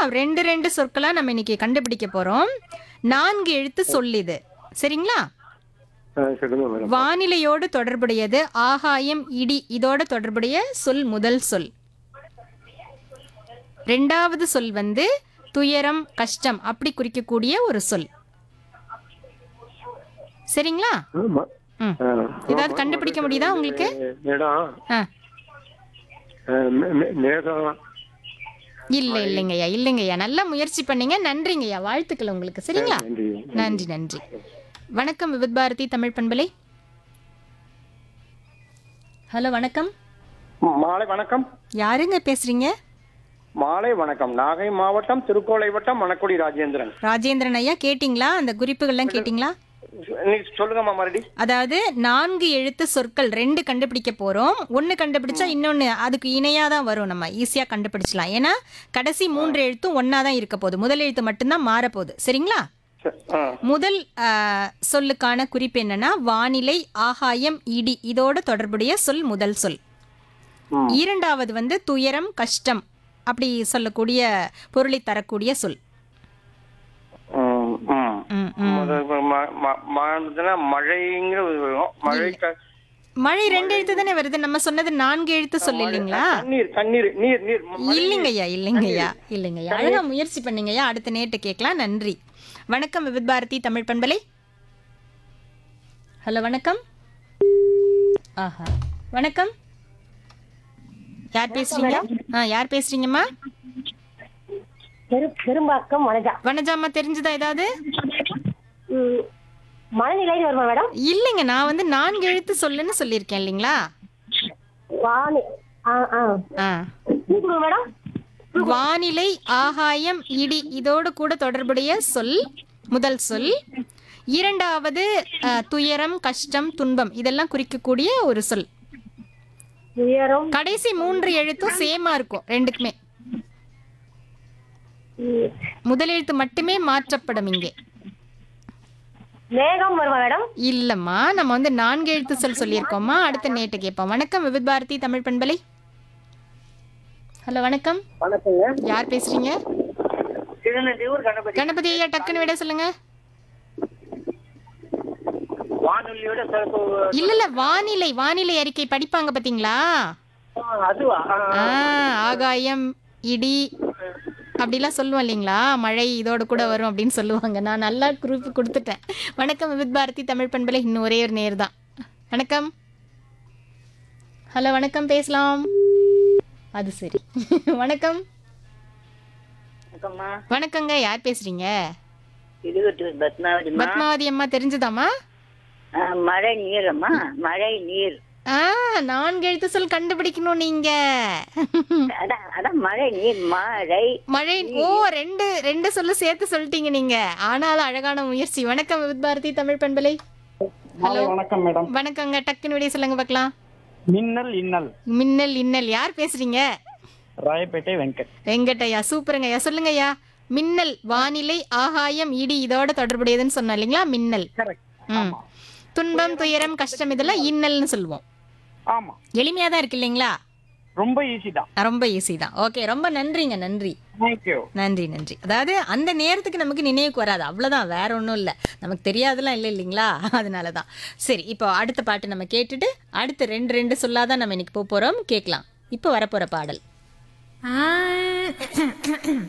ரெண்டு ரெண்டு சொற்களா நம்ம இன்னைக்கு கண்டுபிடிக்க போறோம் நான்கு எழுத்து சொல் இது சரிங்களா ஆ, சொல்லுங்க மேடம் வானிலையோடு தொடர்புடையது ஆகாயம் இடி இதோட தொடர்புடைய சொல் முதல் சொல் ரெண்டாவது சொல் வந்து துயரம் கஷ்டம் அப்படி குறிக்கக்கூடிய ஒரு சொல் சரிங்களா ஆமா ம் ஆ. ஏதாவது கண்டுபிடிக்க முடியுதா உங்களுக்கு மேடம் ஆ ஆ, மே- மே- மேகம் இல்ல இல்லைங்கய்யா இல்லைங்கய்யா நல்லா முயற்சி பண்ணீங்க நன்றிங்கய்யா வாழ்த்துக்கள் உங்களுக்கு சரிங்களா நன்றி நன்றி நன்றி வணக்கம் விவித் பாரதி தமிழ் பண்பலை ஹலோ வணக்கம் மாலை வணக்கம் யாருங்க பேசுறீங்க மாலை வணக்கம் நாகை மாவட்டம் திருக்கோளை வட்டம் மணக்குடி ராஜேந்திரன் ராஜேந்திரன் ஐயா கேட்டிங்களா அந்த குறிப்புகள்லாம் கேட்டிங்களா நீ சொல்லுங்கம்மா மறுபடி அதாவது நான்கு எழுத்து சொற்கள் ரெண்டு கண்டுபிடிக்க போறோம் ஒன்னு கண்டுபிடிச்சா இன்னொன்னு அதுக்கு இணையா தான் வரும் நம்ம ஈஸியா கண்டுபிடிச்சலாம் ஏன்னா கடைசி மூன்று எழுத்தும் ஒண்ணா தான் இருக்க போகுது முதல் எழுத்து மட்டும்தான் மாறப்போகுது சரிங்களா சரி, ஆ. முதல் ஆ, சொல்லுக்கான குறிப்பு என்னன்னா வானிலை ஆகாயம் இடி இதோட தொடர்புடைய சொல் முதல் சொல் ம். இரண்டாவது வந்து துயரம் கஷ்டம் அப்படி சொல்லக்கூடிய பொருளை தரக்கூடிய சொல் ம், ம். ம், ம். முத- ம- ம- ம- மழைங்கிறது வரும். மழை க- மழை ரெண்டு எழுத்து தானே வருது நம்ம சொன்னது நான்கு எழுத்து சொல் இல்லைங்களா தண்ணீர் தண்ணீர் நீர் நீர் ம- இல்லைங்கய்யா இல்லைங்கய்யா இல்லைங்கய்யா அழகா முயற்சி பண்ணீங்கய்யா அடுத்த நேட்டு கேட்கலாம் நன்றி வணக்கம் விவித் பாரதி தமிழ் பண்பலை ஹலோ வணக்கம் ஆஹா வணக்கம் யார் பேசுறீங்க ஆ யார் பேசுறீங்கம்மா பெரு பெரும்பாக்கம் வனஜா வனஜாம்மா தெரிஞ்சுதா ஏதாவது ம், மனநிலைன்னு வருமா மேடம் இல்லைங்க நான் வந்து நான்கு எழுத்து சொல்லுன்னு சொல்லியிருக்கேன் இல்லைங்களா வானி ஆ ஆ ஆ கூப்பிடுங்க மேடம் வானிலை ஆகாயம் இடி இதோடு கூட தொடர்புடைய சொல் முதல் சொல் இரண்டாவது அஹ், துயரம் கஷ்டம் துன்பம் இதெல்லாம் குறிக்கக்கூடிய ஒரு சொல் உயரம் கடைசி மூன்று எழுத்தும் சேமா இருக்கும் ரெண்டுக்குமே ம், முதல் எழுத்து மட்டுமே மாற்றப்படும் இங்கே மேகம் வருமா மேடம் இல்லம்மா நம்ம வந்து நான்கு எழுத்து சொல் சொல்லியிருக்கோமா அடுத்த நேட்டு கேட்போம் வணக்கம் விவித் பாரதி தமிழ் பண்பலை ஹலோ வணக்கம் வணக்கங்க யார் பேசுறீங்க திருநெல்வேலூர் கணபதி கணபதி ஐயா டக்குன்னு விட சொல்லுங்க வானொலியோட சிறப்பு இல்ல இல்ல வானிலை வானிலை அறிக்கை படிப்பாங்க பாத்தீங்களா ஆ, அதுவா ஆ, ஆ, ஆகாயம் இடி அப்படிலாம் சொல்லுவோம் இல்லைங்களா மழை இதோட கூட வரும் அப்படின்னு சொல்லுவாங்க நான் நல்லா குரூப் கொடுத்துட்டேன் வணக்கம் வித் பாரதி தமிழ் பண்பலை இன்னும் ஒரே ஒரு நேர் தான் வணக்கம் ஹலோ வணக்கம் பேசலாம் அது சரி வணக்கம் வணக்கம்மா வணக்கங்க யார் பேசுறீங்க இடுகட்டூர் பத்மாவதிம்மா பத்மாவதி அம்மா தெரிஞ்சுதாம்மா ஆ, மழை நீரம்மா மழை நீர் ஆ நான்கு எழுத்து சொல் கண்டுபிடிக்கணும் நீங்க அதான் அதான் மழை நீர் மழை மழை ஓ ரெண்டு ரெண்டு சொல்லு சேர்த்து சொல்லிட்டீங்க நீங்க ஆனாலும் அழகான முயற்சி வணக்கம் வித் பாரதி தமிழ் பண்பலை ஹலோ வணக்கம் மேடம் வணக்கங்க டக்குன்னு விடைய சொல்லுங்க பார்க்கலாம் மின்னல் இன்னல் மின்னல் இன்னல் யார் பேசுறீங்க ராயப்பேட்டை வெங்கட் வெங்கட்டையா சூப்பருங்க ஐயா சொல்லுங்க ஐயா மின்னல் வானிலை ஆகாயம் இடி இதோட தொடர்புடையதுன்னு சொன்னோம் இல்லைங்களா மின்னல் ம் துன்பம் துயரம் கஷ்டம் இதெல்லாம் இன்னல்னு சொல்லுவோம் ஆமா எளிமையா தான் இருக்கு இல்லைங்களா ரொம்ப ஈஸி தான் ரொம்ப ஈஸி தான் ஓகே ரொம்ப நன்றிங்க நன்றி தேங்க்யூ நன்றி நன்றி அதாவது அந்த நேரத்துக்கு நமக்கு நினைவுக்கு வராது அவ்வளோதான் வேற ஒன்றும் இல்லை நமக்கு தெரியாதெல்லாம் இல்லை இல்லைங்களா அதனால தான் சரி இப்போ அடுத்த பாட்டு நம்ம கேட்டுட்டு அடுத்து ரெண்டு ரெண்டு சொல்லாதான் நம்ம இன்னைக்கு போக போகிறோம் கேட்கலாம் இப்போ வரப்போகிற பாடல்